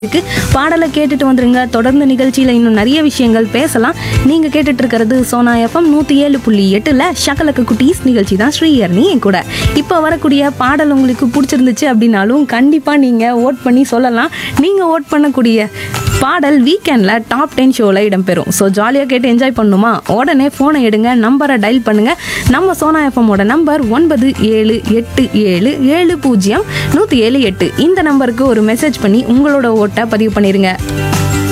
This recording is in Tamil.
இருக்கு பாடலை கேட்டுட்டு வந்துருங்க தொடர்ந்து நிகழ்ச்சியில் இன்னும் நிறைய விஷயங்கள் பேசலாம் நீங்க கேட்டுட்டு இருக்கிறது சோனா எஃப்எம் நூத்தி ஏழு புள்ளி எட்டுல ஷக்கலக்க குட்டீஸ் நிகழ்ச்சி தான் ஸ்ரீயர்னி என் கூட இப்போ வரக்கூடிய பாடல் உங்களுக்கு பிடிச்சிருந்துச்சு அப்படின்னாலும் கண்டிப்பா நீங்க ஓட் பண்ணி சொல்லலாம் நீங்க ஓட் பண்ணக்கூடிய பாடல் வீக்கெண்ட்ல டாப் டென் ஷோவில் இடம்பெறும் ஸோ ஜாலியாக கேட்டு என்ஜாய் பண்ணுமா உடனே ஃபோனை எடுங்க நம்பரை டயல் பண்ணுங்க நம்ம சோனா எஃப்எம்மோட நம்பர் ஒன்பது ஏழு எட்டு ஏழு ஏழு பூஜ்ஜியம் நூற்றி ஏழு எட்டு இந்த நம்பருக்கு ஒரு மெசேஜ் பண்ணி உங்களோட ஓட்டை பதிவு பண்ணிடுங்க